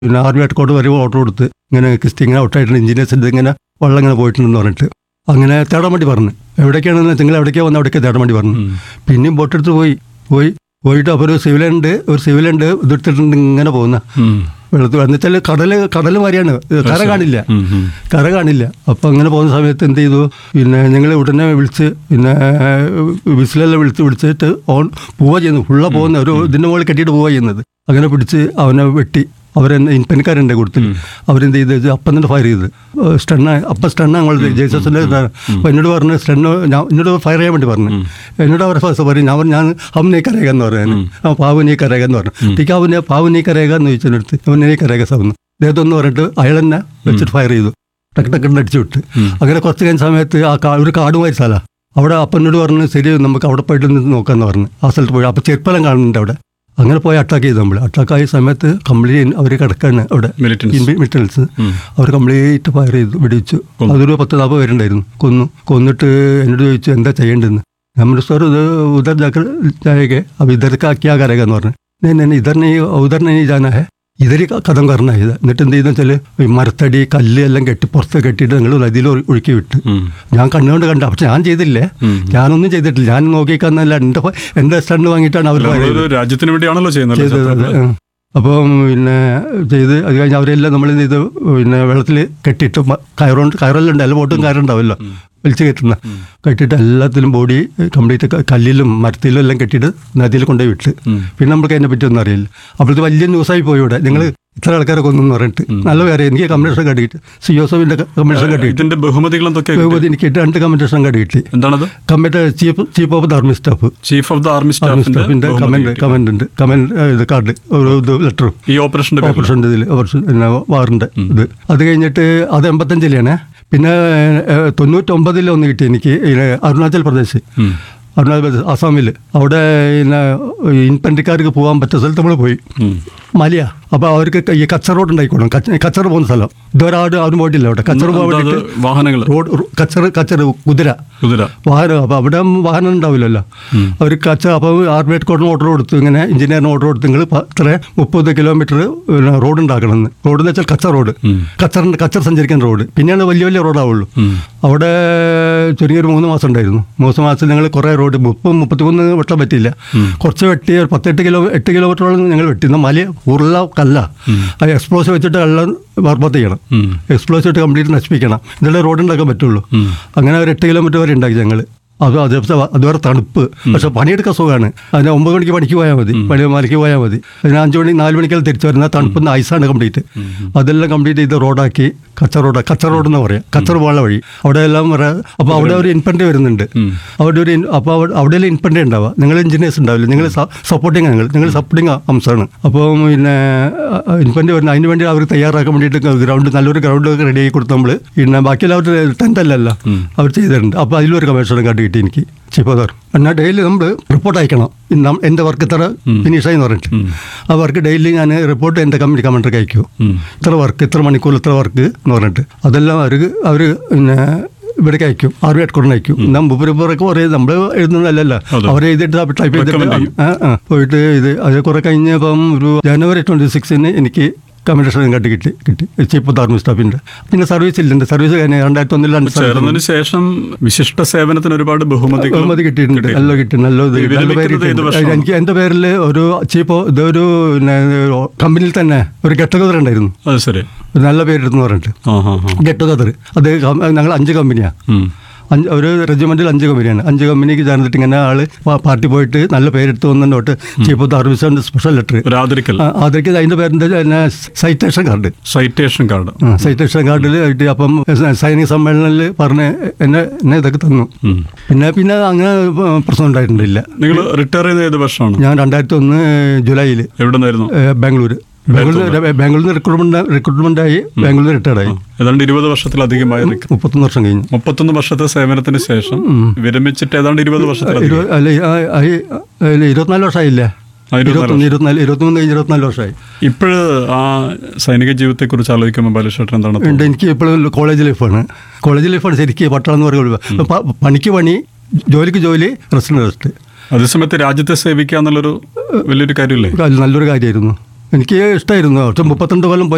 പിന്നെ ആർമി ഹെഡ്കോട്ട് വരെ ഓർഡർ കൊടുത്ത് ഇങ്ങനെ ക്രിസ്റ്റി ഇങ്ങനെ ഔട്ടായിട്ടുണ്ട് എഞ്ചിനീയേഴ്സിൻ്റെ ഇങ്ങനെ വെള്ളം ഇങ്ങനെ പോയിട്ടുണ്ടെന്ന് പറഞ്ഞിട്ട് അങ്ങനെ തേടാൻ വേണ്ടി പറഞ്ഞു എവിടേക്കാണെന്ന് നിങ്ങൾ എവിടേക്കാ വന്ന് അവിടേക്ക് തേടാൻ വേണ്ടി പറഞ്ഞു ഉം. പിന്നെയും ബോട്ടെടുത്ത് പോയി പോയി പോയിട്ട് അപ്പോൾ ഒരു സിവിലുണ്ട് ഒരു സിവിലുണ്ട് ഇതെടുത്തിട്ടുണ്ട് ഇങ്ങനെ പോകുന്ന ഉം. വെള്ളത്തിൽ എന്നുവെച്ചാൽ കടൽ കടൽ മാതിരിയാണ് കര കാണില്ല ഉം, ഉം. കര കാണില്ല അപ്പം അങ്ങനെ പോകുന്ന സമയത്ത് എന്ത് ചെയ്തു പിന്നെ ഞങ്ങൾ ഉടനെ വിളിച്ച് പിന്നെ വിസിലെല്ലാം വിളിച്ച് വിളിച്ചിട്ട് ഓൺ പോവുക ചെയ്യുന്നു ഫുള്ള പോകുന്ന ഒരു ഇതിൻ്റെ മുകളിൽ കെട്ടിയിട്ട് പോവുക ചെയ്യുന്നത് അങ്ങനെ പിടിച്ച് അവനെ വെട്ടി അവരെന്നെ പനിക്കാരുണ്ട് കൊടുത്തിൽ അവരെന്ത് ചെയ്ത് അപ്പം തന്നെ ഫയർ ചെയ്ത് സ്റ്റണ്ണ അപ്പം സ്റ്റണ്ണ ഞങ്ങൾ ജേസസിൻ്റെ അപ്പം എന്നോട് പറഞ്ഞു സ്റ്റണ്ണ് ഞാൻ എന്നോട് ഫയർ ചെയ്യാൻ വേണ്ടി പറഞ്ഞു എന്നോട് അവർ ഫസ്റ്റ് പറയും ഞാൻ പറഞ്ഞു, ഞാൻ അവൻ നീ കരേക എന്ന് പറഞ്ഞു ആ പാവു നീ കരേക എന്ന് പറഞ്ഞു ടീക്ക് അവനെ പാവു നീ കരേക എന്ന് ചോദിച്ചെടുത്ത് അവൻ നീ കരേക സവന്ന് അദ്ദേഹത്തൊന്ന് പറഞ്ഞിട്ട് അയാൾ തന്നെ വെച്ചിട്ട് ഫയർ ചെയ്തു ടക്ക് ടക്ക് അടിച്ചു വിട്ട് അങ്ങനെ കുറച്ച് കഴിഞ്ഞ സമയത്ത് ആ കാ ഒരു കാടുമാരി സ്ഥലമാണ് അവിടെ അപ്പനോട് പറഞ്ഞു ശരി നമുക്ക് അവിടെ പോയിട്ട് നിന്ന് നോക്കാമെന്ന് പറഞ്ഞു ആ സ്ഥലത്ത് പോയി അപ്പോൾ ചെരുപ്പലം കാണുന്നുണ്ട് അവിടെ അങ്ങനെ പോയി അറ്റാക്ക് ചെയ്തു നമ്മൾ അറ്റാക്ക് ആയ സമയത്ത് കംപ്ലീറ്റ് അവർ കിടക്കാണ് അവിടെ Militants. മിറ്റൽസ് ഉം. അവർ കംപ്ലീറ്റ് ഫയർ ചെയ്തു വെടിവെച്ചു കൊന്നു. അതൊരു പത്ത് നാൽപ്പത് പേരുണ്ടായിരുന്നു കൊന്നു കൊന്നിട്ട് എന്നോട് ചോദിച്ചു എന്താ ചെയ്യേണ്ടതെന്ന് നമ്മൾ സാർ ഇത് ഉദർ ജാക്കർ ജായേगे अब इधर का क्या करेगा എന്ന് പറഞ്ഞു नहीं नहीं नहीं, इधर नहीं उधर नहीं जाना है ഇതൊരു കഥം കറണ ഇത് എന്നിട്ട് എന്ത് ചെയ്തെന്ന് വെച്ചാൽ ഈ മരത്തടി കല്ല് എല്ലാം കെട്ടി പുറത്ത് കെട്ടിയിട്ട് നിങ്ങൾ നദിയിൽ ഒഴു- ഒഴുക്കി വിട്ട് ഉം. ഞാൻ കണ്ണുകൊണ്ട് കണ്ട പക്ഷെ ഞാൻ ചെയ്തില്ലേ ഉം. ഞാനൊന്നും ചെയ്തിട്ടില്ല ഞാൻ നോക്കിക്കാന്നല്ല എൻ്റെ ഫ- എൻ്റെ സ്റ്റണ്ട് വാങ്ങിയിട്ടാണ് അവർ അല്ല, നമ്മളൊരു രാജ്യത്തിന് വേണ്ടിയാണല്ലോ ചെയ്യുന്നത് ചെയ്തത് അത്. ചത്തത്. ഉം. അപ്പം പിന്നെ ചെയ്ത് അത് കഴിഞ്ഞ് അവരെല്ലാം നമ്മൾ എന്ത് ചെയ്ത് പിന്നെ വെള്ളത്തിൽ കെട്ടിയിട്ട് മ- കയറുകൊണ്ട് കയറെല്ലാം എല്ലാ ബോട്ടും കയറുണ്ടാവുമല്ലോ വലിച്ചു കെട്ടുന്ന കെട്ടിയിട്ട് എല്ലാത്തിലും ബോഡി കംപ്ലീറ്റ് ക- കല്ലിലും മരത്തിലും എല്ലാം കെട്ടിയിട്ട് നദിയിൽ കൊണ്ടുപോയി വിട്ട് ഉം. പിന്നെ നമുക്ക് അതിനെ പറ്റി ഒന്നും അറിയില്ല അപ്പോഴത്തെ വലിയ ന്യൂസായി പോയി ഇവിടെ നിങ്ങൾ ഇത്ര ആൾക്കാരെ കൊന്നു പറഞ്ഞിട്ട് നല്ല പേരെ എനിക്ക് കമ്മീഷൻ കാർഡ് കിട്ടി സി ഒസോവിൻ്റെ കമ്മീഷൻ കാർഡ് കിട്ടി ഇതിന്റെ ബഹുമതികൾ എന്തൊക്കെയാ ബഹുമതി എനിക്ക് രണ്ട് കമ്മീഷൻ കാർഡ് കിട്ടി എന്താണത് commit chief chief of the army staff chief of the army army സ്റ്റാഫിന്റെ സ്റ്റാഫിൻ്റെ ബഹുമതി കമൻറ്റ് കിട്ടി. കമൻറ്റ് ഉണ്ട് കമൻറ്റ് ഇത് കാർഡ് ഒരു ഇത് ലെറ്ററും ഈ ഓപ്പറേഷന്റെ പേരിൽ ഓപ്പറേഷൻ ഇതിൽ ഓപ്പറേഷൻ പിന്നെ വാറിൻ്റെ ഇത് അത് കഴിഞ്ഞിട്ട് അത് എൺപത്തഞ്ചിലാണ് പിന്നെ ഏഹ്, തൊണ്ണൂറ്റൊമ്പതിൽ ഒന്ന് കിട്ടി എനിക്ക് ഈ അരുണാചൽ പ്രദേശ് ഉം. അരുണാചൽ പ്രദേശ് ആസാമിൽ അവിടെ പിന്നെ ഇൻപെൻഡിക്കാർക്ക് പോകാൻ പറ്റിയ സ്ഥലത്ത് നമ്മൾ പോയി ഉം. മലയാ അപ്പോൾ അവർക്ക് ഈ കച്ചർ റോഡ് ഉണ്ടായിക്കോളും കച്ച കച്ചർ പോകുന്ന സ്ഥലം ഇതുവരെ ആരും ആരും പോയിട്ടില്ല അവിടെ കച്ചർ പോകാൻ എന്താ അത് വേണ്ടിയിട്ട് വാഹനങ്ങൾ റോഡ് കച്ചർ കച്ചർ കുതിര കുതിര വാഹനം അപ്പോൾ അവിടെ വാഹനം ഉണ്ടാവില്ലല്ലോ അവർ കച്ച അപ്പോൾ ആർമി ഹെഡ്കോർട്ടറിന് ഓർഡർ കൊടുത്തു ഇങ്ങനെ എഞ്ചിനീയറിന് ഓർഡർ കൊടുത്തു നിങ്ങൾ ഇത്ര മുപ്പത് കിലോമീറ്റർ പിന്നെ റോഡ് ഉണ്ടാക്കണമെന്ന് റോഡ് എന്ന് വെച്ചാൽ കച്ച റോഡ് കച്ചറിൻ്റെ കച്ചർ സഞ്ചരിക്കുന്ന റോഡ് പിന്നെയാണ് വലിയ വലിയ റോഡാവുള്ളൂ ഉം. അവിടെ ചെറിയൊരു മൂന്ന് മാസം ഉണ്ടായിരുന്നു മൂന്ന് മാസം ഞങ്ങൾ കുറേ റോഡ് മുപ്പത് മുപ്പത്തിമൂന്ന് വെട്ടം പറ്റിയില്ല കുറച്ച് വെട്ടി ഒരു പത്തെട്ട് കിലോ എട്ട് കിലോമീറ്ററോളം ഞങ്ങൾ വെട്ടി എന്നാൽ മല ഉരുള കല്ല അത് എക്സ്പ്ലോസീവ് വെച്ചിട്ട് വെള്ളം വർബത്ത് ചെയ്യണം ഉം. എക്സ്പ്ലോസീവ് ഇട്ട് കംപ്ലീറ്റ് നശിപ്പിക്കണം ഇതെല്ലാം റോഡ് ഉണ്ടാക്കാൻ പറ്റുള്ളൂ ഉം. അങ്ങനെ ഒരു എട്ട് കിലോമീറ്റർ വരെ ഉണ്ടാക്കി ഞങ്ങൾ അത് അത് അതുവരെ തണുപ്പ് പക്ഷെ പണിയെടുക്കാൻ സുഖമാണ് അതിന് ഒമ്പത് മണിക്ക് പണിക്ക് പോയാൽ മതി പണി മണിക്ക് പോയാൽ മതി അതിന് അഞ്ച് മണി നാല് മണിക്കെല്ലാം തിരിച്ചു വരുന്ന തണുപ്പുന്ന ഐസാണ് കംപ്ലീറ്റ് അതെല്ലാം കംപ്ലീറ്റ് ചെയ്ത് റോഡാക്കി കച്ച റോഡ് കച്ച റോഡ് എന്ന് പറയാം കച്ചർ പോകാനുള്ള വഴി അവിടെ എല്ലാം അപ്പോൾ അവിടെ ഒരു ഇൻപെൻഡ് വരുന്നുണ്ട് അവിടെ ഒരു അപ്പോൾ അവിടെ അവിടെ ഇൻപെൻഡ് ഉണ്ടാവുക നിങ്ങൾ എഞ്ചിനീയേഴ്സ് ഉണ്ടാവില്ല നിങ്ങൾ സപ്പോർട്ടിങ് നിങ്ങൾ നിങ്ങൾ സപ്പോർട്ടിങ് അംശമാണ് അപ്പോൾ പിന്നെ ഇൻപെൻഡ് വരുന്ന അതിന് വേണ്ടി അവർ തയ്യാറാക്കാൻ വേണ്ടിയിട്ട് ഗ്രൗണ്ട് നല്ലൊരു ഗ്രൗണ്ട് റെഡി ആക്കി കൊടുത്ത് നമ്മൾ പിന്നെ ബാക്കിയെല്ലാം അവർ ടെൻത്ത് അല്ലല്ലോ അവർ ചെയ്തിട്ടുണ്ട് അപ്പോൾ അതിലൊരു കമ്മീഷൻ കാർഡ് കിട്ടി എനിക്ക് ചിപ്പോദർ എന്നാൽ ഡെയിലി നമ്മൾ റിപ്പോർട്ട് അയക്കണം ഇന്ന് നം- എൻ്റെ വർക്ക് ഇത്ര ഫിനിഷായി എന്ന് പറഞ്ഞിട്ട് ആ വർക്ക് ഡെയിലി ഞാൻ റിപ്പോർട്ട് എൻ്റെ കമ്പനി കമൻഡർക്ക് അയക്കും ഇത്ര വർക്ക് ഇത്ര മണിക്കൂർ ഇത്ര വർക്ക് എന്ന് പറഞ്ഞിട്ട് അതെല്ലാം അവർ അവർ പിന്നെ ഇവിടേക്ക് അയക്കും ആർമി ഹെഡ്ക്വാർട്ടറിന് അയക്കും എന്നാൽ മുപ്പരപ്പുറൊക്കെ പറയും നമ്മൾ എഴുതുന്നതല്ലല്ലോ അതെ. അവരെ എഴുതിയിട്ട് ടൈപ്പ് ചെയ്തിട്ട് Recommend ആ ആ പോയിട്ട് ഇത് അത് കുറെ കഴിഞ്ഞപ്പം ഒരു ജനുവരി ട്വൻറ്റി സിക്സിന് എനിക്ക് കമ്മീഷൻ കാർഡ് കിട്ടി കിട്ടി ചീഫ് ഓഫ് ആർമി സ്റ്റാഫിൻ്റെ പിന്നെ സർവീസ് ഇല്ല എൻ്റെ സർവീസ് കഴിഞ്ഞ് രണ്ടായിരത്തി ഒന്നിൽ രണ്ട് സർവീസ് ചേർന്നതിന് ശേഷം വിശിഷ്ട സേവനത്തിന് ഒരുപാട് ബഹുമതികൾ ബഹുമതി കിട്ടിയിട്ടുണ്ട് നല്ല കിട്ടി നല്ല ഇത് ഇത് നല്ല പേര് വിരമിക്കുന്നത് ഏത് കിട്ടിയിട്ടുണ്ട്. വർഷമാണ്? എനിക്ക് എൻ്റെ പേരിൽ ഒരു ചീഫ് ഇതൊരു പിന്നെ കമ്പനിയിൽ തന്നെ ഒരു ഗെറ്റ് ടുഗദർ ഉണ്ടായിരുന്നു അത് ശരി ഒരു നല്ല പേരെടുത്തെന്ന് പറഞ്ഞിട്ട് ആ ഹാ ഹാ ഗെറ്റ് ടുഗദർ അത് കം- ഞങ്ങൾ അഞ്ച് കമ്പനിയാണ് ഉം. അഞ്ച് ഒരു റെജിമെൻറ്റിൽ അഞ്ച് കമ്പനിയാണ് അഞ്ച് കമ്പനിക്ക് ചേർന്നിട്ട് ഇങ്ങനെ ആൾ പാർട്ടി പോയിട്ട് നല്ല പേരെടുത്ത് വന്നിട്ട് chief of service special letter ഒരു ആദരിക്കൽ അതൊക്കെ അതിൻ്റെ പേരിൻ്റെ citation card citation card citation കാർഡിൽ ആയിട്ട് അപ്പം സൈനിക സമ്മേളനത്തിൽ പറഞ്ഞ് എന്നെ എന്നെ ഇതൊക്കെ തന്നു പിന്നെ പിന്നെ അങ്ങനെ പ്രശ്നം ഉണ്ടായിട്ടുണ്ടില്ല നിങ്ങൾ റിട്ടയർ ചെയ്ത ഏത് വർഷമാണ് ഞാൻ രണ്ടായിരത്തി ഒന്ന് ജൂലൈയിൽ എവിടെ നിന്നായിരുന്നു ബാംഗ്ലൂർ ബാംഗ്ലൂർ ബാംഗ്ലൂരിൽ നിന്ന് റിക്രൂട്ട്മെന്റ് റിക്രൂട്ട്മെന്റ് ആയി ബാംഗ്ലൂർ റിട്ടയർഡായി ഏതാണ്ട് ഇരുപത് വർഷത്തിലധികമായി റിക്ക- മുപ്പത്തൊന്ന് വർഷം കഴിഞ്ഞു മുപ്പത്തൊന്ന് വർഷത്തെ സേവനത്തിന് ശേഷം വിരമിച്ചിട്ട് ഏതാണ്ട് ഇരുപത് വർഷത്തിലധികം ഇരുപത് അല്ല ആ, ആ, അല്ല, ഇരുപത്തിനാല് വർഷമായില്ലേ ആ, ഇരുപത്തിനാല് ഇരുപത്തൊന്ന് ഇരുപത്തിനാല് ഇരുപത്തിമൂന്ന് കഴിഞ്ഞ് ഇരുപത്തിനാല് വർഷമായി ഇപ്പോഴ് ആ സൈനിക ജീവിതത്തെ കുറിച്ച് ആലോചിക്കുമ്പോൾ ബാലകൃഷ്ണൻ എന്താണ് തോന്നുന്നത്? ഉണ്ട് എനിക്ക് ഇപ്പോഴും കോളേജ് ലൈഫാണ് കോളേജ് ലൈഫാണ് ശരിക്കും പട്ടാളം എന്ന് പറയുന്നത് പ- പണിക്ക് പണി ജോലിക്ക് ജോലി റെസ്റ്റിന് റെസ്റ്റ് അതേസമയത്ത് രാജ്യത്തെ സേവിക്കുക എന്നുള്ളൊരു വലിയൊരു കാര്യമില്ലേ നല്ലൊരു കാര്യമായിരുന്നു എനിക്ക് ഇഷ്ടമായിരുന്നു പക്ഷെ മുപ്പത്തിരണ്ട് കൊല്ലം പോയി